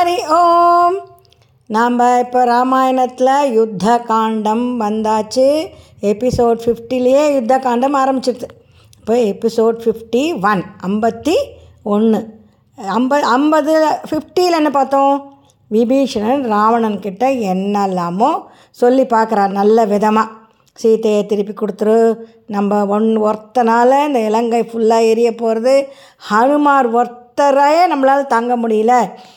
ஹரி ஓம் நாம் இப்போ ராமாயணத்தில் யுத்த காண்டம் வந்தாச்சு எபிசோட் ஃபிஃப்டிலேயே யுத்த காண்டம் ஆரம்பிச்சிடுது இப்போ எபிசோட் ஃபிஃப்டி ஒன் ஐம்பத்தி ஒன்று ஐம்ப ஐம்பது ஃபிஃப்டியில் என்ன பார்த்தோம் விபீஷணன் ராவணன் கிட்ட என்னெல்லாமோ சொல்லி பார்க்குறார் நல்ல விதமாக சீத்தையை திருப்பி கொடுத்துரு நம்ம ஒன் ஒருத்தனால இந்த இலங்கை ஃபுல்லாக எரிய போகிறது ஹனுமார் ஒருத்தரையே நம்மளால் தாங்க முடியல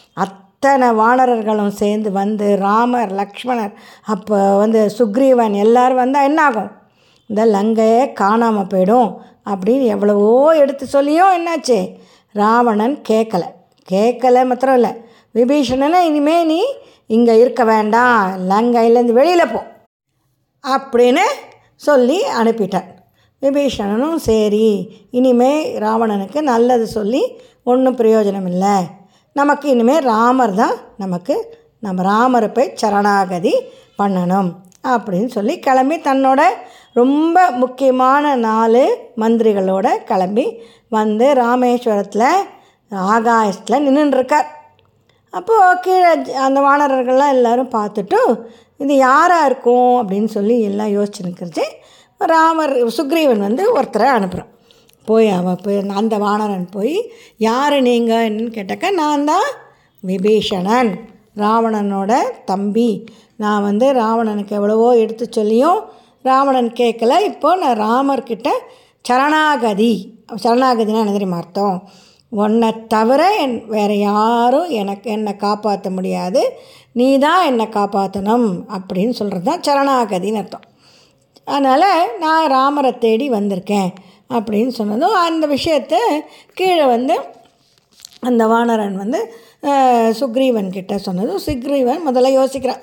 அத்தனை வானரர்களும் சேர்ந்து வந்து ராமர் லக்ஷ்மணர் அப்போ வந்து சுக்ரீவன் எல்லோரும் வந்தால் என்ன ஆகும் இந்த லங்கையே காணாமல் போயிடும் அப்படின்னு எவ்வளவோ எடுத்து சொல்லியும் என்னாச்சு ராவணன் கேட்கல கேட்கல மாத்திரம் இல்லை விபீஷணனை இனிமே நீ இங்கே இருக்க வேண்டாம் லங்கையிலேருந்து வெளியில் போ அப்படின்னு சொல்லி அனுப்பிட்டார் விபீஷணனும் சரி இனிமே ராவணனுக்கு நல்லது சொல்லி ஒன்றும் பிரயோஜனம் இல்லை நமக்கு இனிமேல் ராமர் தான் நமக்கு நம்ம ராமரை போய் சரணாகதி பண்ணணும் அப்படின்னு சொல்லி கிளம்பி தன்னோட ரொம்ப முக்கியமான நாலு மந்திரிகளோட கிளம்பி வந்து ராமேஸ்வரத்தில் ஆகாயத்தில் நின்றுருக்கார் அப்போது கீழே அந்த வானரர்கள்லாம் எல்லோரும் பார்த்துட்டு இது யாராக இருக்கும் அப்படின்னு சொல்லி எல்லாம் யோசிச்சு நிற்கிறச்சு ராமர் சுக்ரீவன் வந்து ஒருத்தரை அனுப்புகிறான் போய் அவன் போய் அந்த வானரன் போய் யார் நீங்கள் என்னன்னு கேட்டாக்கா நான் தான் விபீஷணன் ராவணனோட தம்பி நான் வந்து ராவணனுக்கு எவ்வளவோ எடுத்து சொல்லியும் ராவணன் கேட்கல இப்போது நான் ராமர்கிட்ட சரணாகதி சரணாகதினா என்ன தெரியுமா அர்த்தம் உன்னை தவிர என் வேறு யாரும் எனக்கு என்னை காப்பாற்ற முடியாது நீ தான் என்னை காப்பாற்றணும் அப்படின்னு சொல்கிறது தான் சரணாகதின்னு அர்த்தம் அதனால் நான் ராமரை தேடி வந்திருக்கேன் அப்படின்னு சொன்னதும் அந்த விஷயத்தை கீழே வந்து அந்த வானரன் வந்து சுக்ரீவன் கிட்ட சொன்னதும் சுக்ரீவன் முதல்ல யோசிக்கிறான்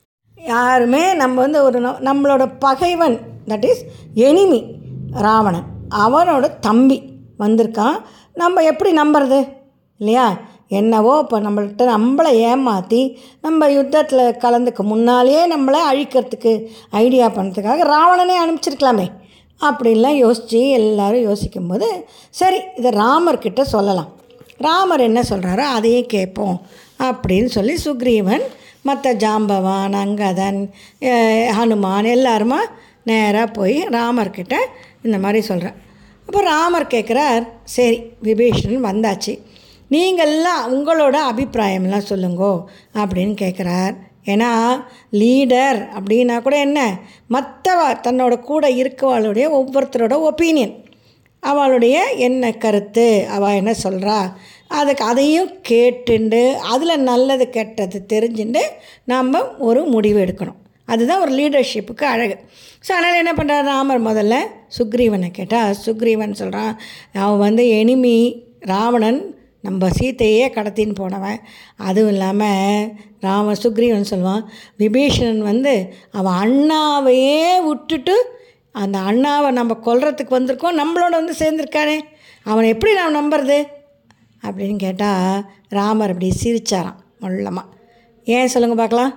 யாருமே நம்ம வந்து ஒரு நம்மளோட பகைவன் தட் இஸ் எனிமி ராவணன் அவனோட தம்பி வந்திருக்கான் நம்ம எப்படி நம்புறது இல்லையா என்னவோ இப்போ நம்மள்கிட்ட நம்மளை ஏமாற்றி நம்ம யுத்தத்தில் கலந்துக்க முன்னாலேயே நம்மளை அழிக்கிறதுக்கு ஐடியா பண்ணுறதுக்காக ராவணனே அனுப்பிச்சிருக்கலாமே அப்படின்லாம் யோசித்து எல்லோரும் யோசிக்கும்போது சரி இதை ராமர்கிட்ட சொல்லலாம் ராமர் என்ன சொல்கிறாரோ அதையே கேட்போம் அப்படின்னு சொல்லி சுக்ரீவன் மற்ற ஜாம்பவான் அங்கதன் ஹனுமான் எல்லாருமா நேராக போய் ராமர்கிட்ட இந்த மாதிரி சொல்கிறேன் அப்போ ராமர் கேட்குறார் சரி விபீஷணன் வந்தாச்சு நீங்கள்லாம் உங்களோட அபிப்பிராயம்லாம் சொல்லுங்கோ அப்படின்னு கேட்குறார் ஏன்னா லீடர் அப்படின்னா கூட என்ன மற்றவ தன்னோட கூட இருக்கவாளுடைய ஒவ்வொருத்தரோட ஒப்பீனியன் அவளுடைய என்ன கருத்து அவள் என்ன சொல்கிறா அதுக்கு அதையும் கேட்டுண்டு அதில் நல்லது கெட்டது தெரிஞ்சுட்டு நாம் ஒரு முடிவு எடுக்கணும் அதுதான் ஒரு லீடர்ஷிப்புக்கு அழகு ஸோ அதனால் என்ன பண்ணுறார் ராமர் முதல்ல சுக்ரீவனை கேட்டால் சுக்ரீவன் சொல்கிறான் அவன் வந்து எனிமி ராவணன் நம்ம சீத்தையே கடத்தின்னு போனவன் அதுவும் இல்லாமல் ராம சுக்ரீவன் சொல்லுவான் விபீஷணன் வந்து அவன் அண்ணாவையே விட்டுட்டு அந்த அண்ணாவை நம்ம கொல்றதுக்கு வந்திருக்கோம் நம்மளோட வந்து சேர்ந்துருக்கானே அவனை எப்படி நான் நம்புறது அப்படின்னு கேட்டால் ராமர் அப்படி சிரிச்சாராம் மொல்லமாக ஏன் சொல்லுங்கள் பார்க்கலாம்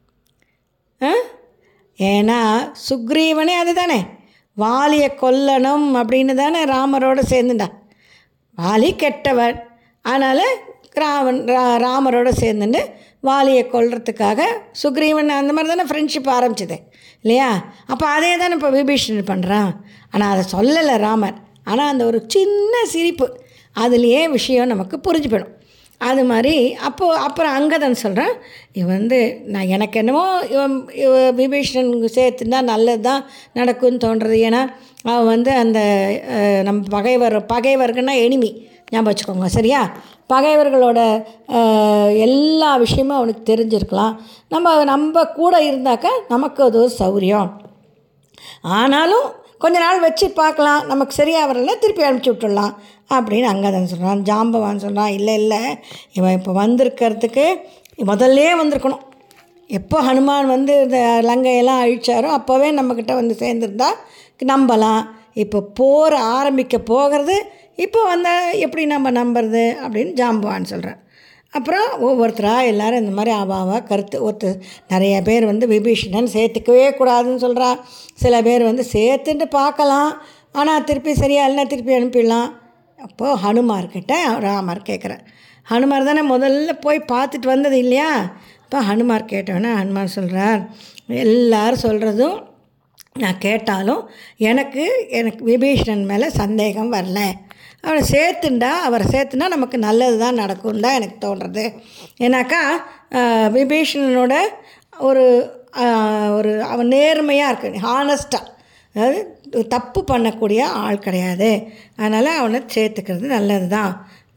ஏன்னா சுக்ரீவனே அது தானே வாலியை கொல்லணும் அப்படின்னு தானே ராமரோடு சேர்ந்துண்டா வாலி கெட்டவன் அதனால் ராவன் ரா ராமரோடு சேர்ந்துட்டு வாலியை கொல்றதுக்காக சுக்ரீவன் அந்த மாதிரி தானே ஃப்ரெண்ட்ஷிப் ஆரம்பிச்சது இல்லையா அப்போ அதே தானே இப்போ விபீஷணன் பண்ணுறான் ஆனால் அதை சொல்லலை ராமர் ஆனால் அந்த ஒரு சின்ன சிரிப்பு அதுலேயே விஷயம் நமக்கு புரிஞ்சு போயிடும் அது மாதிரி அப்போது அப்புறம் அங்கதன் சொல்கிறேன் இவன் வந்து நான் எனக்கு என்னமோ இவன் இவ விபீஷணன் சேர்த்துனா நல்லது தான் நடக்கும்னு தோன்றது ஏன்னா அவன் வந்து அந்த நம்ம பகைவர் பகைவர்கன்னா எனிமி ஞாபகம் வச்சுக்கோங்க சரியா பகைவர்களோட எல்லா விஷயமும் அவனுக்கு தெரிஞ்சிருக்கலாம் நம்ம நம்ம கூட இருந்தாக்கா நமக்கு அது ஒரு சௌரியம் ஆனாலும் கொஞ்ச நாள் வச்சு பார்க்கலாம் நமக்கு சரியாக வரல திருப்பி அனுப்பிச்சி விட்டுடலாம் அப்படின்னு அங்கதான் சொல்கிறான் ஜாம்பவான் சொல்கிறான் இல்லை இல்லை இவன் இப்போ வந்திருக்கிறதுக்கு முதல்லே வந்திருக்கணும் எப்போ ஹனுமான் வந்து இந்த லங்கையெல்லாம் அழிச்சாரோ அப்போவே நம்மக்கிட்ட வந்து சேர்ந்துருந்தா நம்பலாம் இப்போ போர் ஆரம்பிக்க போகிறது இப்போ வந்தால் எப்படி நம்ம நம்புறது அப்படின்னு ஜாம்பவான் சொல்கிறார் அப்புறம் ஒவ்வொருத்தராக எல்லோரும் இந்த மாதிரி அவாவா கருத்து ஒருத்தர் நிறைய பேர் வந்து விபீஷணன் சேர்த்துக்கவே கூடாதுன்னு சொல்கிறா சில பேர் வந்து சேர்த்துட்டு பார்க்கலாம் ஆனால் திருப்பி சரியா இல்லைன்னா திருப்பி அனுப்பிடலாம் அப்போது ஹனுமார்கிட்ட ராமர் கேட்குறார் ஹனுமார் தானே முதல்ல போய் பார்த்துட்டு வந்தது இல்லையா இப்போ ஹனுமார் கேட்டோன்னே ஹனுமார் சொல்கிறார் எல்லாரும் சொல்கிறதும் நான் கேட்டாலும் எனக்கு எனக்கு விபீஷணன் மேலே சந்தேகம் வரல அவரை சேர்த்துண்டா அவரை சேர்த்துனா நமக்கு நல்லது தான் நடக்கும் தான் எனக்கு தோன்றுறது ஏன்னாக்கா ஆஹ், விபீஷணனோட ஒரு ஆஹ், ஒரு அவன் நேர்மையாக இருக்கு ஹானஸ்ட்டாக அதாவது தப்பு பண்ணக்கூடிய ஆள் கிடையாது அதனால் அவனை சேர்த்துக்கிறது நல்லது தான்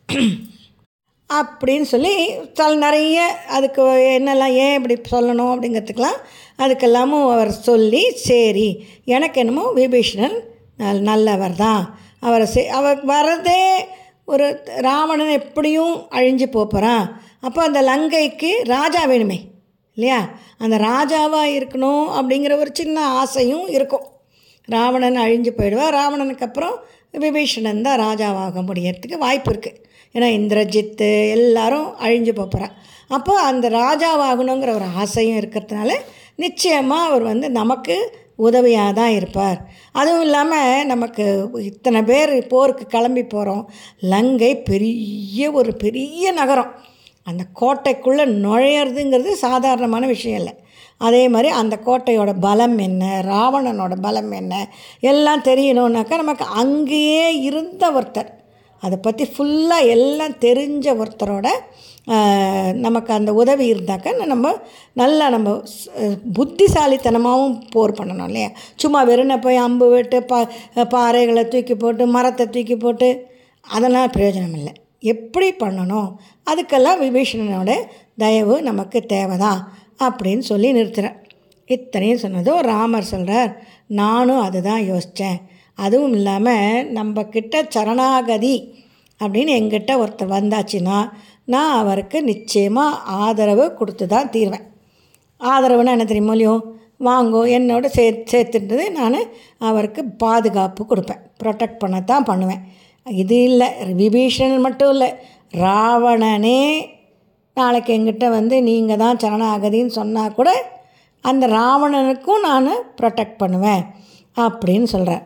அப்படின்னு சொல்லி சில நிறைய அதுக்கு என்னெல்லாம் ஏன் இப்படி சொல்லணும் அப்படிங்கிறதுக்கெலாம் அதுக்கெல்லாமும் அவர் சொல்லி சரி எனக்கு என்னமோ விபீஷணன் நல் நல்லவர் தான் அவரை சே அவர் வர்றதே ஒரு ராவணன் எப்படியும் அழிஞ்சு போகிறான் அப்போ அந்த லங்கைக்கு ராஜா வேணுமே இல்லையா அந்த ராஜாவாக இருக்கணும் அப்படிங்கிற ஒரு சின்ன ஆசையும் இருக்கும் ராவணன் அழிஞ்சு போயிடுவார் ராவணனுக்கு அப்புறம் விபீஷணன் தான் ராஜாவாக முடியறதுக்கு வாய்ப்பு இருக்குது ஏன்னா இந்திரஜித்து எல்லாரும் அழிஞ்சு போகிறான் அப்போ அந்த ராஜாவாகணுங்கிற ஒரு ஆசையும் இருக்கிறதுனால நிச்சயமாக அவர் வந்து நமக்கு உதவியாக தான் இருப்பார் அதுவும் இல்லாமல் நமக்கு இத்தனை பேர் போருக்கு கிளம்பி போகிறோம் லங்கை பெரிய ஒரு பெரிய நகரம் அந்த கோட்டைக்குள்ளே நுழையிறதுங்கிறது சாதாரணமான விஷயம் இல்லை அதே மாதிரி அந்த கோட்டையோட பலம் என்ன ராவணனோட பலம் என்ன எல்லாம் தெரியணுன்னாக்கா நமக்கு அங்கேயே இருந்த ஒருத்தர் அதை பற்றி ஃபுல்லாக எல்லாம் தெரிஞ்ச ஒருத்தரோட ஆஹ், நமக்கு அந்த உதவி இருந்தாக்கா நம்ம நல்லா நம்ம ஸ்- புத்திசாலித்தனமாகவும் போர் பண்ணணும் இல்லையா சும்மா வெறுனை போய் அம்பு விட்டு பா பாறைகளை தூக்கி போட்டு மரத்தை தூக்கி போட்டு அதெல்லாம் பிரயோஜனம் இல்லை எப்படி பண்ணணும் அதுக்கெல்லாம் விபீஷணனோட தயவு நமக்கு தேவைதான் அப்படின்னு சொல்லி நிறுத்துகிறேன் இத்தனையும் சொன்னதும் ராமர் சொல்கிறார் நானும் அதுதான் யோசித்தேன் அதுவும் இல்லாமல் நம்ம கிட்ட சரணாகதி அப்படின்னு எங்கிட்ட ஒருத்தர் வந்தாச்சுன்னா நான் அவருக்கு நிச்சயமாக ஆதரவு கொடுத்து தான் தீர்வேன் ஆதரவுன்னா என்ன தெரியுமோ இல்லையோ வாங்கோ என்னோட சே சேர்த்துன்றது நான் அவருக்கு பாதுகாப்பு கொடுப்பேன் ப்ரொடெக்ட் பண்ணத்தான் பண்ணுவேன் இது இல்லை விபீஷணன் மட்டும் இல்லை ராவணனே நாளைக்கு எங்கிட்ட வந்து நீங்கள் தான் சரணாகதின்னு சொன்னால் கூட அந்த ராவணனுக்கும் நான் ப்ரொடெக்ட் பண்ணுவேன் அப்படின்னு சொல்கிறேன்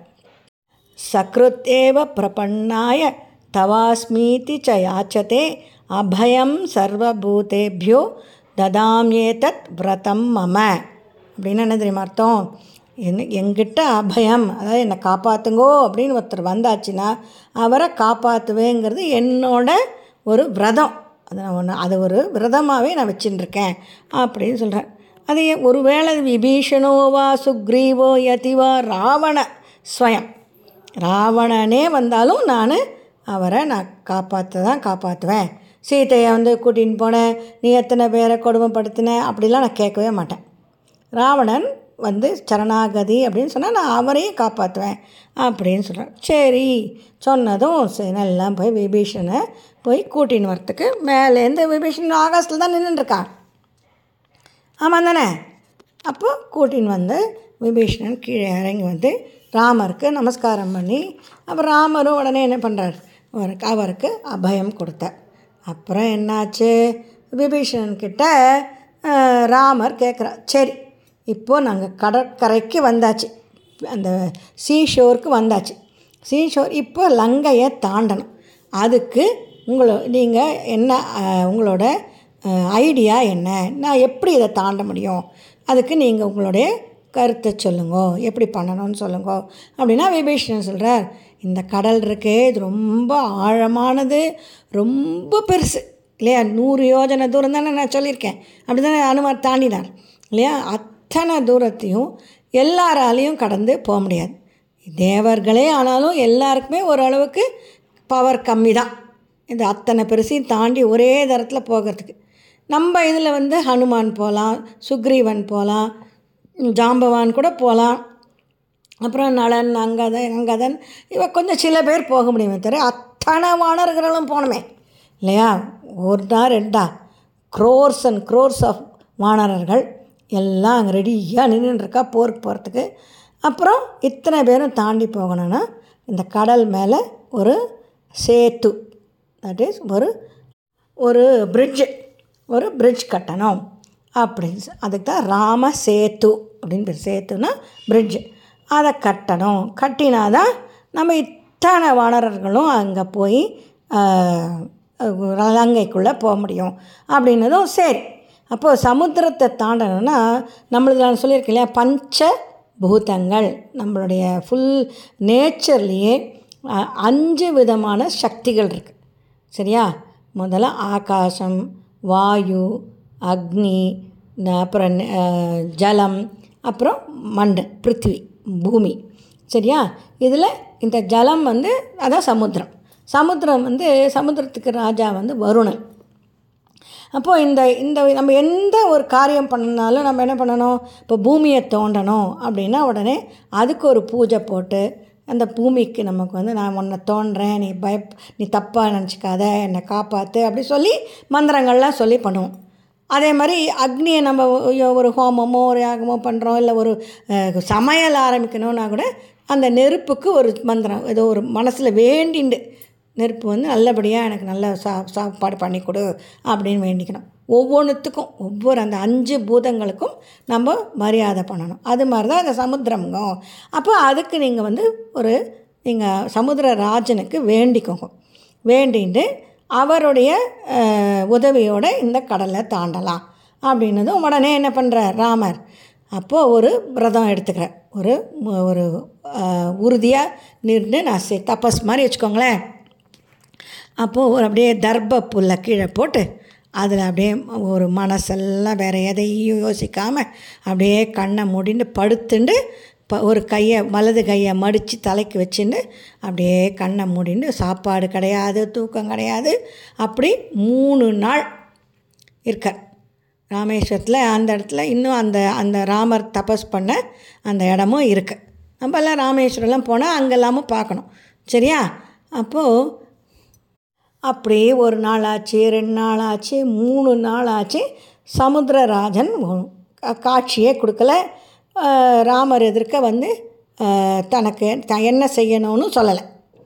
சக்ருத்தேவ பிரபன்னாய தவாஸ்மீதி ச யாச்சதே அபயம் சர்வபூதேபியோ ததாம்யேதத் விரதம் மம அப்படின்னு என்ன தெரியுமா அர்த்தம் என்ன எங்கிட்ட அபயம் அதாவது என்னை காப்பாற்றுங்கோ அப்படின்னு ஒருத்தர் வந்தாச்சுன்னா அவரை காப்பாற்றுவேங்கிறது என்னோட ஒரு விரதம் அது நான் ஒன்று அது ஒரு விரதமாகவே நான் வச்சுட்டு இருக்கேன் அப்படின்னு சொல்கிறேன் அது ஏன் ஒருவேளை விபீஷணோவா சுக்ரீவோ யதிவா ராவண ஸ்வயம் ராவணனே வந்தாலும் நான் அவரை நான் காப்பாற்ற தான் காப்பாற்றுவேன் சீதையை வந்து கூட்டின்னு போனேன் நீ எத்தனை பேரை கொடுமைப்படுத்தின அப்படிலாம் நான் கேட்கவே மாட்டேன் ராவணன் வந்து சரணாகதி அப்படின்னு சொன்னால் நான் அவரையும் காப்பாற்றுவேன் அப்படின்னு சொல்கிறேன் சரி சொன்னதும் சரி நல்லா போய் விபீஷனை போய் கூட்டின்னு வரத்துக்கு மேலேருந்து விபீஷன் ஆகாசத்தில் தான் நின்றுட்டுருக்கான் ஆமாம் தானே அப்போ கூட்டின்னு வந்து விபீஷணன் கீழே இறங்கி வந்து ராமருக்கு நமஸ்காரம் பண்ணி அப்புறம் ராமரும் உடனே என்ன பண்ணுறார் அவருக்கு அவருக்கு அபயம் கொடுத்தார் அப்புறம் என்னாச்சு விபீஷணன் கிட்ட அஹ், ராமர் கேட்குறார் சரி இப்போது நாங்கள் கடற்கரைக்கு வந்தாச்சு அந்த சீஷோருக்கு வந்தாச்சு சீஷோர் இப்போ லங்கையை தாண்டணும் அதுக்கு உங்களோ நீங்கள் என்ன அஹ், உங்களோட ஐடியா என்ன நான் எப்படி இதை தாண்ட முடியும் அதுக்கு நீங்கள் உங்களுடைய கருத்தை சொல்லுங்கோ எப்படி பண்ணணும்னு சொல்லுங்கோ அப்படின்னா விபீஷணன் சொல்கிறார் இந்த கடல் இருக்கே இது ரொம்ப ஆழமானது ரொம்ப பெருசு இல்லையா நூறு யோஜனை தூரம் தானே நான் சொல்லியிருக்கேன் அப்படி தானே அனுமார் தாண்டினார் இல்லையா அத்தனை தூரத்தையும் எல்லாராலையும் கடந்து போக முடியாது தேவர்களே ஆனாலும் எல்லாருக்குமே ஓரளவுக்கு பவர் கம்மி தான் இந்த அத்தனை பெருசையும் தாண்டி ஒரே தரத்தில் போகிறதுக்கு நம்ம இதில் வந்து ஹனுமான் போகலாம் சுக்ரீவன் போகலாம் ஜாம்பவான் கூட போகலாம் அப்புறம் நளன் அங்கதன் அங்கதன் இவ கொஞ்சம் சில பேர் போக முடியுமே தவிர அத்தனை வானர்களும் போகணுமே இல்லையா ஒருடா ரெண்டா க்ரோர்ஸ் அண்ட் க்ரோர்ஸ் ஆஃப் வானரர்கள் எல்லாம் அங்கே ரெடியாக நின்றுருக்கா போருக்கு போகிறதுக்கு அப்புறம் இத்தனை பேரும் தாண்டி போகணுன்னா இந்த கடல் மேலே ஒரு சேத்து தட் இஸ் ஒரு ஒரு பிரிட்ஜு ஒரு பிரிட்ஜ் கட்டணும் அப்படின்னு சொ- அதுக்கு தான் ராம சேத்து அப்படின்னு பேர் சேத்துனா பிரிட்ஜ் அதை கட்டணும் கட்டினாதான் நம்ம இத்தனை வானரர்களும் அங்கே போய் ஆஹ், அஹ், லங்கைக்குள்ளே போக முடியும் அப்படின்னதும் சரி அப்போது சமுத்திரத்தை தாண்டணும்னா நம்மளுக்கு நான் சொல்லியிருக்கேன் இல்லையா பஞ்ச பூதங்கள் நம்மளுடைய ஃபுல் நேச்சர்லேயே அஞ்சு விதமான சக்திகள் இருக்குது சரியா முதல்ல ஆகாசம் வாயு அக்னி ந- அப்புறம் நெ- அஹ், ஜலம் அப்புறம் மண் பிருத்திவி பூமி சரியா இதில் இந்த ஜலம் வந்து அதான் சமுத்திரம் சமுத்திரம் வந்து சமுத்திரத்துக்கு ராஜா வந்து வருணன் அப்போது இந்த இந்த நம்ம எந்த ஒரு காரியம் பண்ணனாலும் நம்ம என்ன பண்ணணும் இப்போ பூமியை தோண்டணும் அப்படின்னா உடனே அதுக்கு ஒரு பூஜை போட்டு அந்த பூமிக்கு நமக்கு வந்து நான் உன்னை தோன்றேன் நீ பய நீ தப்பாக நினச்சிக்காத என்னை காப்பாற்று அப்படி சொல்லி மந்திரங்கள்லாம் சொல்லி பண்ணுவோம் அதே மாதிரி அக்னியை நம்ம ஒ- ஒரு ஹோமமோ ஒரு யாகமோ பண்ணுறோம் இல்லை ஒரு அஹ், சமையல் ஆரம்பிக்கணும்னா கூட அந்த நெருப்புக்கு ஒரு மந்திரம் ஏதோ ஒரு மனசில் வேண்டிண்டு நெருப்பு வந்து நல்லபடியாக எனக்கு நல்ல சா சாப்பாடு பண்ணி கொடு அப்படின்னு வேண்டிக்கணும் ஒவ்வொன்றுத்துக்கும் ஒவ்வொரு அந்த அஞ்சு பூதங்களுக்கும் நம்ம மரியாதை பண்ணணும் அது மாதிரி தான் அந்த சமுத்திரம்ங்க அப்போ அதுக்கு நீங்கள் வந்து ஒரு நீங்கள் சமுத்திர ராஜனுக்கு வேண்டிக்கோங்க வேண்டிட்டு அவருடைய அஹ், உதவியோட இந்த கடலை தாண்டலாம் அப்படின்னதும் உடனே என்ன பண்ணுறார் ராமர் அப்போது ஒரு விரதம் எடுத்துக்கிறார் ஒரு மு- ஒரு உறுதியாக நின்று நான் செ- தபஸ் மாதிரி வச்சுக்கோங்களேன் அப்போது ஒரு அப்படியே தர்ப புல்லை கீழே போட்டு அதில் அப்படியே ஒரு மனசெல்லாம் வேறு எதையும் யோசிக்காமல் அப்படியே கண்ணை மூடின்னு படுத்துண்டு ப ஒரு கையை வலது கையை மடித்து தலைக்கு வச்சுன்னு அப்படியே கண்ணை மூடின்னு சாப்பாடு கிடையாது தூக்கம் கிடையாது அப்படி மூணு நாள் இருக்கார் ராமேஸ்வரத்தில் அந்த இடத்துல இன்னும் அந்த அந்த ராமர் தபஸ் பண்ண அந்த இடமும் இருக்குது நம்ம எல்லாம் ராமேஸ்வரம்லாம் போனால் அங்கெல்லாமும் பார்க்கணும் சரியா அப்போது அப்படியே ஒரு நாள் ஆச்சு ரெண்டு நாள் ஆச்சு மூணு நாள் ஆச்சு சமுத்திரராஜன் ஒ- கா- காட்சியே கொடுக்கல அஹ், ராமர் எதிர்க்க வந்து அஹ், தனக்கு த என்ன செய்யணும்னு சொல்லலை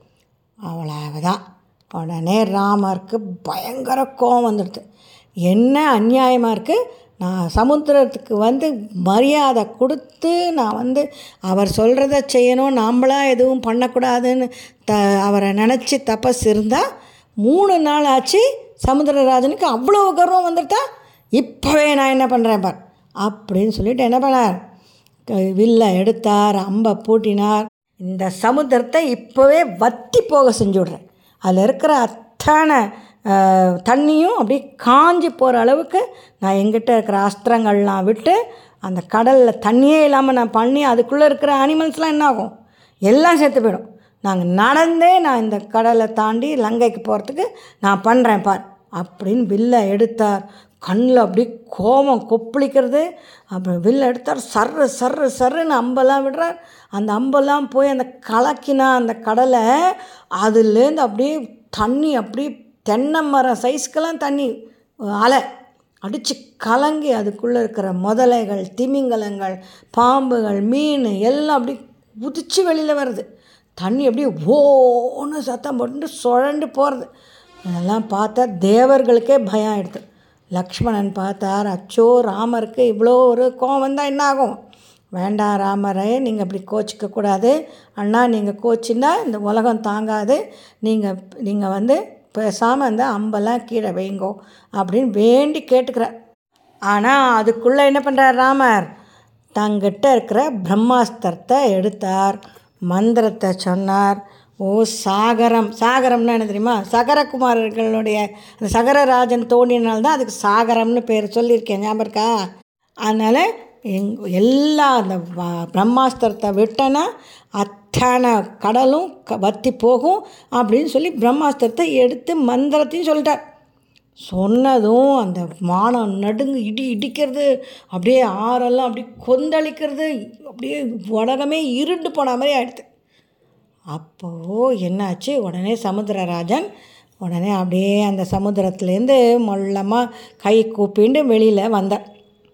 அவ்வளவுதான் உடனே ராமருக்கு பயங்கர கோவம் வந்துடுது என்ன அநியாயமாக இருக்குது நான் சமுத்திரத்துக்கு வந்து மரியாதை கொடுத்து நான் வந்து அவர் சொல்கிறத செய்யணும் நாம்பளா எதுவும் பண்ணக்கூடாதுன்னு த அவரை நினச்சி தபஸ் இருந்தால் மூணு நாள் ஆச்சு சமுத்திரராஜனுக்கு அவ்வளோ கர்வம் வந்துட்டா இப்போவே நான் என்ன பண்ணுறேன் பார் அப்படின்னு சொல்லிட்டு என்ன பண்ணார் க- வில்லை எடுத்தார் அம்பை பூட்டினார் இந்த சமுத்திரத்தை இப்போவே வத்தி போக செஞ்சு விட்றேன் அதில் இருக்கிற அத்தனை அஹ், தண்ணியும் அப்படியே காஞ்சி போகிற அளவுக்கு நான் எங்கிட்ட இருக்கிற அஸ்திரங்கள்லாம் விட்டு அந்த கடலில் தண்ணியே இல்லாமல் நான் பண்ணி அதுக்குள்ளே இருக்கிற அனிமல்ஸ்லாம் என்ன ஆகும் எல்லாம் செத்து போயிடும் நாங்கள் நடந்தே நான் இந்த கடலை தாண்டி லங்கைக்கு போகிறதுக்கு நான் பண்ணுறேன் பார் அப்படின்னு வில்லை எடுத்தார் கண்ணில் அப்படியே கோபம் கொப்பளிக்கிறது அப்புறம் வில்லை எடுத்தார் சர்ரு சர்ரு சர்ருன்னு அம்பெல்லாம் விடுறார் அந்த அம்பெல்லாம் போய் அந்த கலக்கினா அந்த கடலை அதுலேருந்து அப்படியே தண்ணி அப்படியே தென்னை மரம் சைஸ்க்கெல்லாம் தண்ணி அலை அடித்து கலங்கி அதுக்குள்ளே இருக்கிற முதலைகள் திமிங்கலங்கள் பாம்புகள் மீன் எல்லாம் அப்படியே உதிச்சு வெளியில் வருது தண்ணி அப்படியே ஓன்னு சத்தம் போட்டு சுழண்டு போகிறது அதெல்லாம் பார்த்தா தேவர்களுக்கே பயம் ஆயிடுது லக்ஷ்மணன் பார்த்தார் அச்சோ ராமருக்கு இவ்வளோ ஒரு கோவம் வந்தால் என்ன ஆகும் வேண்டாம் ராமரே நீங்கள் இப்படி கோச்சிக்க கூடாது அண்ணா நீங்கள் கோச்சின்னா இந்த உலகம் தாங்காது நீங்கள் நீங்கள் வந்து பேசாமல் அந்த அம்பெல்லாம் கீழே வைங்கோ அப்படின்னு வேண்டி கேட்டுக்கிறார் ஆனால் அதுக்குள்ளே என்ன பண்ணுறார் ராமர் தங்கிட்ட இருக்கிற பிரம்மாஸ்திரத்தை எடுத்தார் மந்திரத்தை சொன்னார் ஓ சாகரம் சாகரம்னா என்ன தெரியுமா சகரகுமாரர்களுடைய அந்த சகரராஜன் தோன்றினால்தான் அதுக்கு சாகரம்னு பேர் சொல்லியிருக்கேன் ஞாபகம் இருக்கா அதனால் எங் எல்லா அந்த வ- பிரம்மாஸ்திரத்தை விட்டனா அத்தனை கடலும் க வத்தி போகும் அப்படின்னு சொல்லி பிரம்மாஸ்திரத்தை எடுத்து மந்திரத்தையும் சொல்லிட்டார் சொன்னதும் அந்த வானம் நடுங்கு இடி இடிக்கிறது அப்படியே ஆறெல்லாம் அப்படியே கொந்தளிக்கிறது அப்படியே உலகமே இருண்டு போன மாதிரி ஆயிடுது அப்போது என்னாச்சு உடனே சமுத்திரராஜன் உடனே அப்படியே அந்த சமுத்திரத்துலேருந்து மொல்லமாக கை கூப்பிண்டு வெளியில் வந்தார்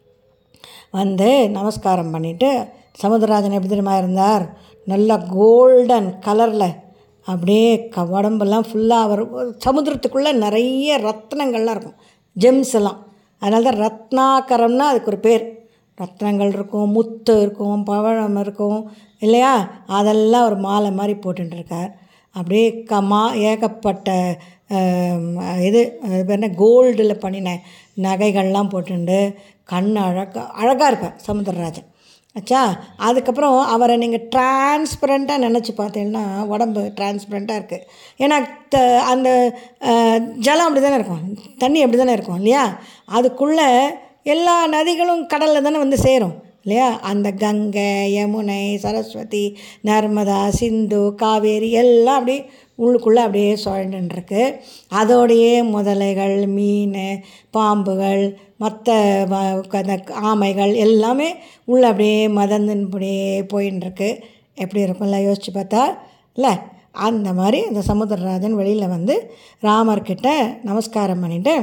வந்து நமஸ்காரம் பண்ணிவிட்டு சமுத்திரராஜன் எப்படி தெரியுமா இருந்தார் நல்ல கோல்டன் கலரில் அப்படியே க உடம்பெல்லாம் ஃபுல்லாக அவர் சமுத்திரத்துக்குள்ளே நிறைய ரத்னங்கள்லாம் இருக்கும் ஜெம்ஸ் எல்லாம் அதனால தான் ரத்னாகரம்னா அதுக்கு ஒரு பேர் ரத்னங்கள் இருக்கும் முத்து இருக்கும் பவழம் இருக்கும் இல்லையா அதெல்லாம் ஒரு மாலை மாதிரி போட்டுருக்கார் அப்படியே கமா ஏகப்பட்ட இது அது பேர் என்ன கோல்டில் பண்ணின நகைகள்லாம் போட்டுண்டு கண் அழகா அழகாக இருப்பார் சமுத்திரராஜன் ஆச்சா அதுக்கப்புறம் அவரை நீங்கள் டிரான்ஸ்பரண்ட்டாக நினச்சி பார்த்தீங்கன்னா உடம்பு டிரான்ஸ்பரண்ட்டாக இருக்குது ஏன்னா த அந்த அஹ், ஜலம் அப்படி தானே இருக்கும் தண்ணி அப்படி தானே இருக்கும் இல்லையா அதுக்குள்ளே எல்லா நதிகளும் கடலில் தானே வந்து சேரும் இல்லையா அந்த கங்கை யமுனை சரஸ்வதி நர்மதா சிந்து காவேரி எல்லாம் அப்படியே உள்ளுக்குள்ளே அப்படியே சுழண்டுருக்கு அதோடையே முதலைகள் மீன் பாம்புகள் மற்ற அந்த ஆமைகள் எல்லாமே உள்ளே அப்படியே மதந்துன்னு அப்படியே போயின்னு இருக்கு எப்படி இருக்கும்ல யோசிச்சு பார்த்தா இல்லை அந்த மாதிரி அந்த சமுத்திரராஜன் வெளியில் வந்து ராமர்கிட்ட நமஸ்காரம் பண்ணிட்டு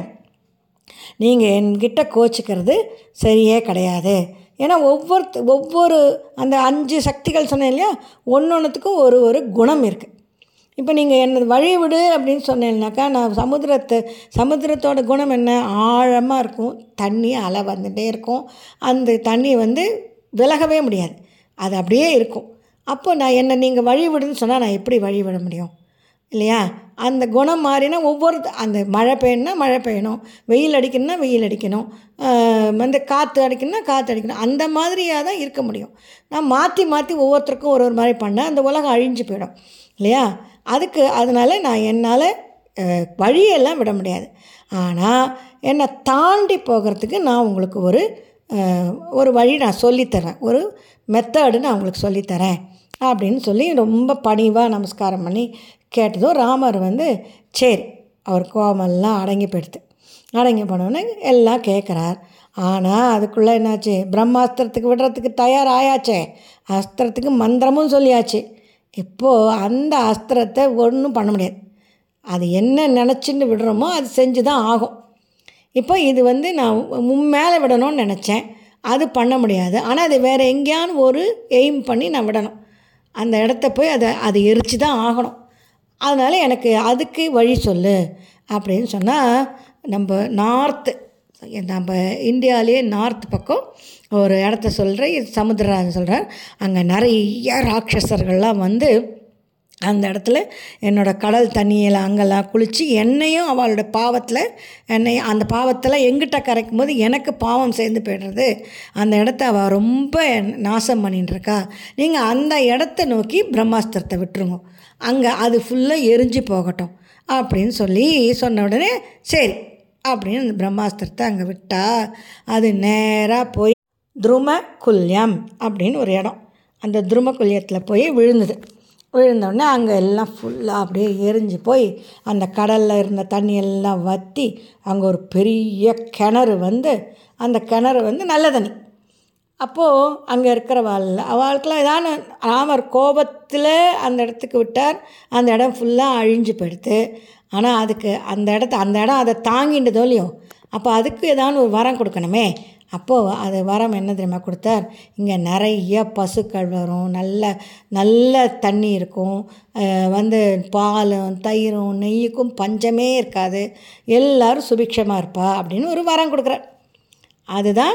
நீங்கள் என்கிட்ட கோச்சிக்கிறது சரியே கிடையாது ஏன்னா ஒவ்வொரு ஒவ்வொரு அந்த அஞ்சு சக்திகள் சொன்னேன் இல்லையா ஒன்று ஒன்றுத்துக்கும் ஒரு ஒரு குணம் இருக்குது இப்போ நீங்கள் என்ன வழி விடு அப்படின்னு சொன்னீங்கன்னாக்கா நான் சமுத்திரத்தை சமுத்திரத்தோட குணம் என்ன ஆழமாக இருக்கும் தண்ணி அலை வந்துகிட்டே இருக்கும் அந்த தண்ணி வந்து விலகவே முடியாது அது அப்படியே இருக்கும் அப்போ நான் என்ன நீங்கள் வழி விடுன்னு சொன்னால் நான் எப்படி வழி விட முடியும் இல்லையா அந்த குணம் மாறினா ஒவ்வொரு அந்த மழை பெய்யணும்னா மழை பெய்யணும் வெயில் அடிக்கணும்னா வெயில் அடிக்கணும் ஆஹ் வந்து காற்று அடிக்கணும்னா காற்று அடிக்கணும் அந்த மாதிரியாக தான் இருக்க முடியும் நான் மாற்றி மாற்றி ஒவ்வொருத்தருக்கும் ஒரு ஒரு மாதிரி பண்ணால் அந்த உலகம் அழிஞ்சு போயிடும் இல்லையா அதுக்கு அதனால் நான் என்னால் அஹ், வழியெல்லாம் விட முடியாது ஆனால் என்னை தாண்டி போகிறதுக்கு நான் உங்களுக்கு ஒரு அஹ், ஒரு வழி நான் சொல்லித்தரேன் ஒரு மெத்தடு நான் உங்களுக்கு சொல்லித்தரேன் அப்படின்னு சொல்லி ரொம்ப பணிவாக நமஸ்காரம் பண்ணி கேட்டதும் ராமர் வந்து சரி அவர் கோபமெல்லாம் அடங்கி போயிடுது அடங்கி போனோடனே எல்லாம் கேட்குறார் ஆனால் அதுக்குள்ளே என்னாச்சு பிரம்மாஸ்திரத்துக்கு விடுறதுக்கு தயார் ஆயாச்சே அஸ்திரத்துக்கு மந்திரமும் சொல்லியாச்சு இப்போது அந்த அஸ்திரத்தை ஒன்றும் பண்ண முடியாது அது என்ன நினச்சின்னு விடுறோமோ அது செஞ்சு தான் ஆகும் இப்போ இது வந்து நான் முன் மேலே விடணும்னு நினச்சேன் அது பண்ண முடியாது ஆனால் அது வேறு எங்கேயானு ஒரு எய்ம் பண்ணி நான் விடணும் அந்த இடத்த போய் அதை அது எரிச்சு தான் ஆகணும் அதனால் எனக்கு அதுக்கு வழி சொல்லு அப்படின்னு சொன்னால் நம்ம நார்த்து நம்ம இந்தியாவிலேயே நார்த் பக்கம் ஒரு இடத்த சொல்கிறேன் சமுத்திரராஜன் சொல்கிறார் அங்கே நிறைய ராட்சசர்கள்லாம் வந்து அந்த இடத்துல என்னோட கடல் தண்ணியில் அங்கெல்லாம் குளித்து என்னையும் அவளோட பாவத்தில் என்னை அந்த பாவத்தில் எங்கிட்ட கரைக்கும் போது எனக்கு பாவம் சேர்ந்து போய்டுறது அந்த இடத்த அவள் ரொம்ப நாசம் பண்ணிட்டு இருக்கா நீங்கள் அந்த இடத்த நோக்கி பிரம்மாஸ்திரத்தை விட்டுருங்க அங்கே அது ஃபுல்லாக எரிஞ்சு போகட்டும் அப்படின்னு சொல்லி சொன்ன உடனே சரி அப்படின்னு அந்த பிரம்மாஸ்திரத்தை அங்கே விட்டா அது நேராக போய் துரும குல்யம் அப்படின்னு ஒரு இடம் அந்த துரும குல்யத்தில் போய் விழுந்தது விழுந்தோடனே அங்கே எல்லாம் ஃபுல்லாக அப்படியே எரிஞ்சு போய் அந்த கடலில் இருந்த தண்ணி எல்லாம் வற்றி அங்கே ஒரு பெரிய கிணறு வந்து அந்த கிணறு வந்து நல்ல தண்ணி அப்போது அங்கே இருக்கிறவாள் அவளுக்கெல்லாம் ஏதான ராமர் கோபத்தில் அந்த இடத்துக்கு விட்டார் அந்த இடம் ஃபுல்லாக அழிஞ்சு போயிடுது ஆனால் அதுக்கு அந்த இடத்த அந்த இடம் அதை தாங்கின்றதோ இல்லையோ அப்போ அதுக்கு ஏதாவது ஒரு வரம் கொடுக்கணுமே அப்போது அது வரம் என்ன தெரியுமா கொடுத்தார் இங்கே நிறைய பசுக்கள் வரும் நல்ல நல்ல தண்ணி இருக்கும் அஹ் வந்து பாலும் தயிரும் நெய்யுக்கும் பஞ்சமே இருக்காது எல்லாரும் சுபிக்ஷமாக இருப்பா அப்படின்னு ஒரு வரம் கொடுக்குறார் அதுதான்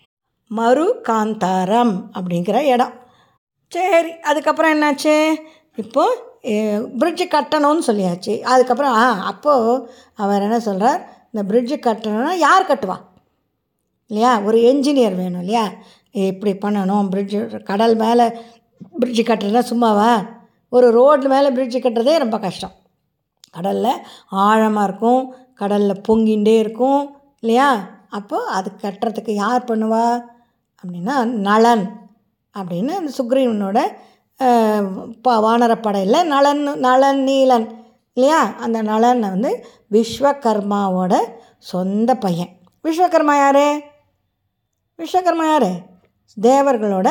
மறு காந்தாரம் அப்படிங்கிற இடம் சரி அதுக்கப்புறம் என்னாச்சு இப்போது பிரிட்ஜு கட்டணும்னு சொல்லியாச்சு அதுக்கப்புறம் ஆ அப்போது அவர் என்ன சொல்கிறார் இந்த பிரிட்ஜு கட்டணும்னா யார் கட்டுவா இல்லையா ஒரு என்ஜினியர் வேணும் இல்லையா இப்படி பண்ணணும் பிரிட்ஜு கடல் மேலே பிரிட்ஜு கட்டுறதுனா சும்மாவா ஒரு ரோடு மேலே பிரிட்ஜு கட்டுறதே ரொம்ப கஷ்டம் கடலில் ஆழமாக இருக்கும் கடலில் பொங்கிண்டே இருக்கும் இல்லையா அப்போது அது கட்டுறதுக்கு யார் பண்ணுவா அப்படின்னா நளன் அப்படின்னு அந்த சுக்ரீவனோட அஹ், ப வானரப்படையில் நளன் நளன் நீலன் இல்லையா அந்த நளன் வந்து விஸ்வகர்மாவோட சொந்த பையன் விஸ்வகர்மா யார் விஸ்வகர்மா யார் தேவர்களோட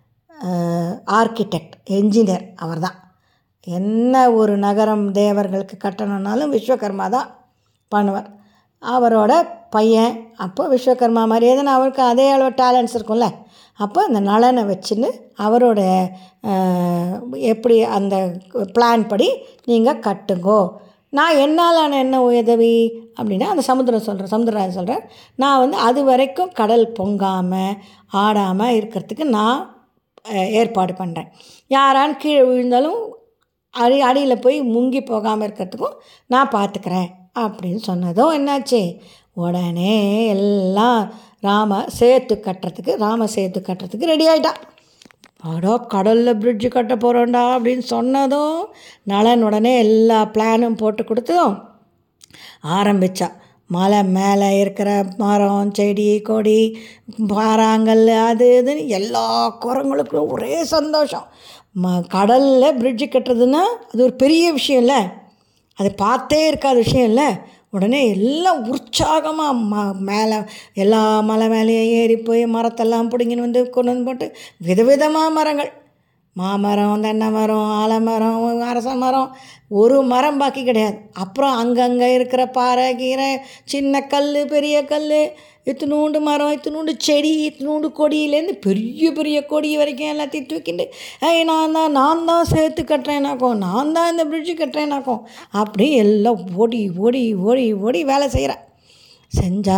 ஆர்கிடெக்ட் என்ஜினியர் அவர்தான் என்ன ஒரு நகரம் தேவர்களுக்கு கட்டணும்னாலும் விஸ்வகர்மா தான் பண்ணுவார் அவரோட பையன் அப்போ விஸ்வகர்மா மாதிரியே தானே அவருக்கு அதே அளவு டேலண்ட்ஸ் இருக்கும்ல அப்போ அந்த நலனை வச்சுன்னு அவரோட அஹ், எப்படி அந்த பிளான் படி நீங்கள் கட்டுங்கோ நான் என்னாலான என்ன உதவி அப்படின்னா அந்த சமுத்திரம் சொல்கிறேன் சமுத்திரராஜன் சொல்கிறேன் நான் வந்து அது வரைக்கும் கடல் பொங்காமல் ஆடாமல் இருக்கிறதுக்கு நான் அஹ், ஏற்பாடு பண்ணுறேன் யாரான்னு கீழே விழுந்தாலும் அடி அடியில் போய் முங்கி போகாமல் இருக்கிறதுக்கும் நான் பார்த்துக்கிறேன் அப்படின்னு சொன்னதும் என்னாச்சு உடனே எல்லாம் ராம சேத்து கட்டுறதுக்கு ராம சேத்து கட்டுறதுக்கு ரெடி ஆகிட்டான் அடோ கடலில் பிரிட்ஜு கட்ட போகிறோண்டா அப்படின்னு சொன்னதும் நலன் உடனே எல்லா பிளானும் போட்டு கொடுத்ததும் ஆரம்பித்தா மலை மேலே இருக்கிற மரம் செடி கொடி பாறாங்கல் அது இதுன்னு எல்லா குரங்களுக்கும் ஒரே சந்தோஷம் ம கடலில் பிரிட்ஜு கட்டுறதுன்னா அது ஒரு பெரிய விஷயம் இல்லை அது பார்த்தே இருக்காத விஷயம் இல்லை உடனே எல்லாம் உற்சாகமாக ம மேலே எல்லா மலை மேலேயும் ஏறி போய் மரத்தெல்லாம் பிடிங்கின்னு வந்து கொண்டு வந்து போட்டு விதவிதமாக மரங்கள் மாமரம் தென்னை மரம் ஆலமரம் அரச மரம் ஒரு மரம் பாக்கி கிடையாது அப்புறம் அங்கங்கே இருக்கிற பாறை கீரை சின்ன கல் பெரிய கல் இத்தினூண்டு மரம் இத்தினூண்டு செடி இத்தினூண்டு கொடியிலேருந்து பெரிய பெரிய கொடி வரைக்கும் எல்லாத்தையும் தூக்கிட்டு ஏய் நான் தான் நான் தான் சேர்த்து கட்டுறேனாக்கும் நான் தான் இந்த பிரிட்ஜு கட்டுறேனாக்கும் அப்படி எல்லாம் ஓடி ஓடி ஓடி ஓடி வேலை செய்கிறேன் செஞ்சா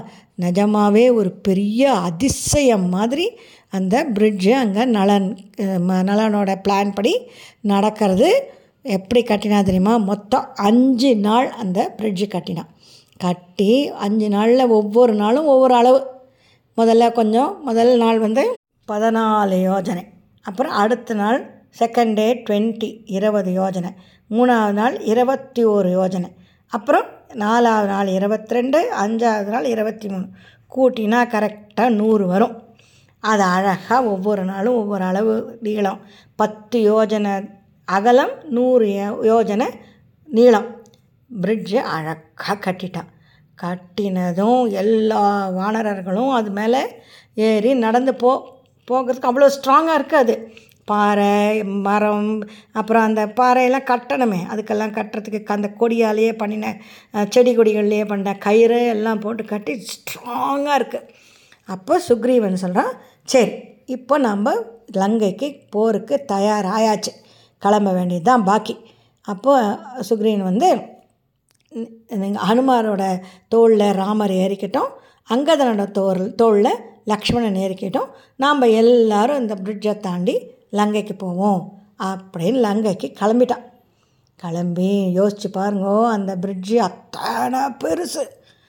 நிஜமாவே ஒரு பெரிய அதிசயம் மாதிரி அந்த பிரிட்ஜு அங்கே நலன் ம- நலனோட பிளான் படி நடக்கிறது எப்படி கட்டினா தெரியுமா மொத்தம் அஞ்சு நாள் அந்த பிரிட்ஜு கட்டினான் கட்டி அஞ்சு நாளில் ஒவ்வொரு நாளும் ஒவ்வொரு அளவு முதல்ல கொஞ்சம் முதல் நாள் வந்து பதினாலு யோஜனை அப்புறம் அடுத்த நாள் செகண்ட் டே டுவெண்ட்டி இருபது யோஜனை மூணாவது நாள் இருபத்தி ஒரு யோஜனை அப்புறம் நாலாவது நாள் இருபத்தி ரெண்டு அஞ்சாவது நாள் இருபத்தி மூணு கூட்டினா கரெக்டாக நூறு வரும் அது அழகாக ஒவ்வொரு நாளும் ஒவ்வொரு அளவு நீளம் பத்து யோஜனை அகலம் நூறு யோ- யோஜனை நீளம் பிரிட்ஜு அழகாக கட்டிட்டான் கட்டினதும் எல்லா வானரர்களும் அது மேலே ஏறி நடந்து போ போகிறதுக்கு அவ்வளோ ஸ்ட்ராங்காக இருக்குது அது பாறை மரம் அப்புறம் அந்த பாறையெல்லாம் கட்டணுமே அதுக்கெல்லாம் கட்டுறதுக்கு அந்த கொடியாலேயே பண்ணின அஹ், செடி கொடிகள்லேயே பண்ண கயிறு எல்லாம் போட்டு கட்டி ஸ்ட்ராங்காக இருக்குது அப்போ சுக்ரீவன் சொல்கிறான் சரி இப்போ நம்ம லங்கைக்கு போருக்கு தயாராயாச்சு கிளம்ப வேண்டியது தான் பாக்கி அப்போ சுக்ரீவன் வந்து நீங்கள் ஹனுமாரோட தோளில் ராமர் ஏறிக்கிட்டோம் அங்கதனோட தோல் தோளில் லக்ஷ்மணன் ஏறிக்கிட்டோம் நாம் எல்லாரும் இந்த பிரிட்ஜை தாண்டி லங்கைக்கு போவோம் அப்படின்னு லங்கைக்கு கிளம்பிட்டான் கிளம்பி யோசிச்சு பாருங்கோ அந்த பிரிட்ஜு அத்தனை பெருசு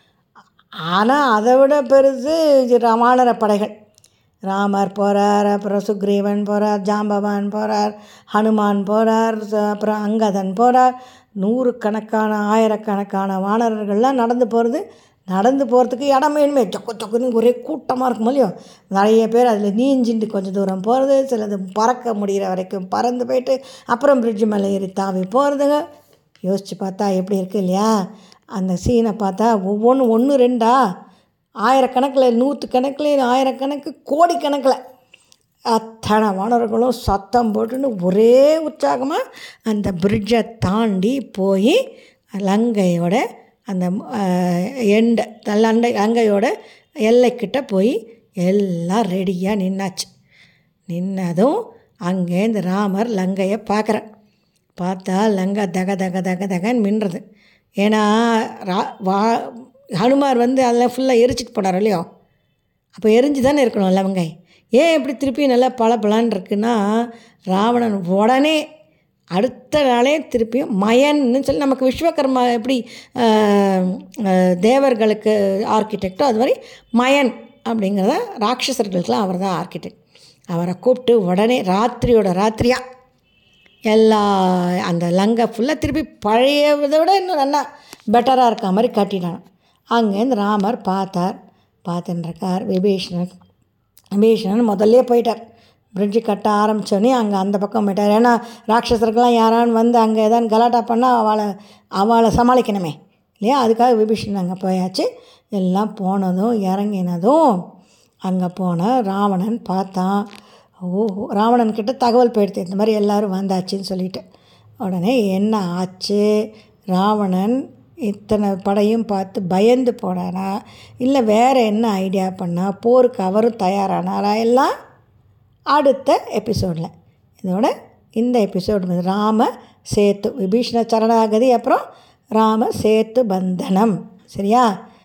ஆனால் அதை விட பெருசு இது ராமானர படைகள் ராமர் போகிறார் அப்புறம் சுக்ரீவன் போகிறார் ஜாம்பவான் போகிறார் ஹனுமான் போகிறார் அப்புறம் அங்கதன் போகிறார் நூறுக்கணக்கான ஆயிரக்கணக்கான வானரர்கள்லாம் நடந்து போகிறது நடந்து போகிறதுக்கு இடம் வேணுமே சொக்கு சொக்குன்னு ஒரே கூட்டமாக இருக்கும் இல்லையோ நிறைய பேர் அதில் நீஞ்சிண்டு கொஞ்சம் தூரம் போகிறது சிலது பறக்க முடிகிற வரைக்கும் பறந்து போயிட்டு அப்புறம் பிரிட்ஜ் மேலே ஏறி தாவி போகிறதுங்க யோசித்து பார்த்தா எப்படி இருக்கு இல்லையா அந்த சீனை பார்த்தா ஒவ்வொன்றும் ஒன்று ரெண்டா ஆயிரக்கணக்கில் நூற்றுக்கணக்கில் ஆயிரக்கணக்கு கோடிக்கணக்கில் அத்தனை வானவர்களும் சத்தம் போட்டுன்னு ஒரே உற்சாகமாக அந்த பிரிட்ஜை தாண்டி போய் லங்கையோட அந்த எண்டை லண்டை லங்கையோட எல்லைக்கிட்ட போய் எல்லாம் ரெடியாக நின்னாச்சு நின்னதும் அங்கேருந்து ராமர் லங்கையை பார்க்குறேன் பார்த்தா லங்கை தக தக தக தகன்னு மின்னுறது ஏன்னா ரா வா ஹனுமார் வந்து அதெல்லாம் ஃபுல்லாக எரிச்சிட்டு போனார் இல்லையோ அப்போ எரிஞ்சு தானே இருக்கணும் லவங்கை ஏன் இப்படி திருப்பி நல்லா பளபளன்னு இருக்குன்னா ராவணன் உடனே அடுத்த நாளே திருப்பியும் மயன்னு சொல்லி நமக்கு விஸ்வகர்மா எப்படி ஆஹ், ஆஹ், தேவர்களுக்கு ஆர்கிடெக்டோ அது மாதிரி மயன் அப்படிங்கிறத ராட்சசர்களுக்கெல்லாம் அவர் தான் ஆர்கிடெக்ட் அவரை கூப்பிட்டு உடனே ராத்திரியோட ராத்திரியாக எல்லா அந்த லங்கை ஃபுல்லாக திருப்பி பழையதை விட இன்னும் நல்லா பெட்டராக இருக்க மாதிரி கட்டினான் அங்கேருந்து ராமர் பார்த்தார் பார்த்துன்னு இருக்கார் விபீஷணன் விபீஷணன் முதல்லே போயிட்டார் பிரிட்ஜு கட்ட ஆரம்பித்தோடனே அங்கே அந்த பக்கம் போயிட்டார் ஏன்னா ராட்சசர்கள்லாம் யாரான்னு வந்து அங்கே ஏதாவது கலாட்டா பண்ணால் அவளை அவளை சமாளிக்கணுமே இல்லையா அதுக்காக விபீஷணன் அங்கே போயாச்சு எல்லாம் போனதும் இறங்கினதும் அங்கே போன ராவணன் பார்த்தான் ஓ ராவணன் கிட்ட தகவல் போயிடுது இந்த மாதிரி எல்லாரும் வந்தாச்சுன்னு சொல்லிட்டு உடனே என்ன ஆச்சு ராவணன் இத்தனை படையும் பார்த்து பயந்து போனானா இல்லை வேறு என்ன ஐடியா பண்ணா போருக்கு அவரும் தயாரானாரா எல்லாம் அடுத்த எபிசோடில் இதோட இந்த எபிசோடு ராம சேத்து விபீஷண சரணாகதி அப்புறம் ராம சேத்து பந்தனம் சரியா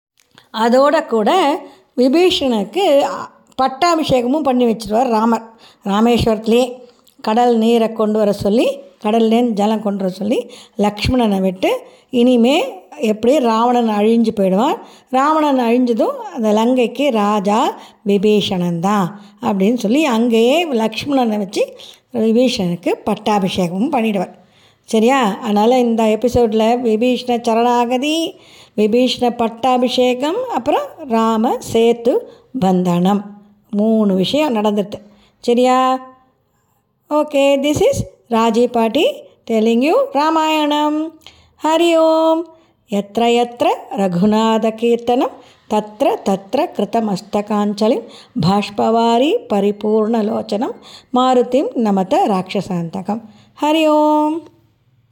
அதோட கூட விபீஷணனுக்கு அ- பட்டாபிஷேகமும் பண்ணி வச்சிருவார் ராமர் ராமேஸ்வரத்துலேயே கடல் நீரை கொண்டு வர சொல்லி கடல்லேருந்து ஜலம் கொண்டு வர சொல்லி லக்ஷ்மணனை விட்டு இனிமே எப்படி ராவணன் அழிஞ்சு போயிடுவான் ராவணன் அழிஞ்சதும் அந்த லங்கைக்கு ராஜா விபீஷணன் தான் அப்படின்னு சொல்லி அங்கேயே லக்ஷ்மணனை வச்சு விபீஷணனுக்கு பட்டாபிஷேகமும் பண்ணிடுவார் சரியா அதனால் இந்த எபிசோடில் விபீஷ்ண சரணாகதி விபீஷ்ண பட்டாபிஷேகம் அப்புறம் ராம சேத்து பந்தனம் மூணு விஷயம் நடந்துட்டு சரியா ஓகே திஸ் இஸ் ராஜி பாட்டி டெலிங் யூ ராமாயணம் ஹரி ஓம் எத்திர எத்திர ரகுநாதகீர்த்தனம் தத்திர தத்திர கிருத்தமஸ்தகாஞ்சலிம் பாஷ்பவாரி பரிபூர்ணலோச்சனம் மாருதிம் நமத ராட்சசாந்தகம் ஹரி ஓம்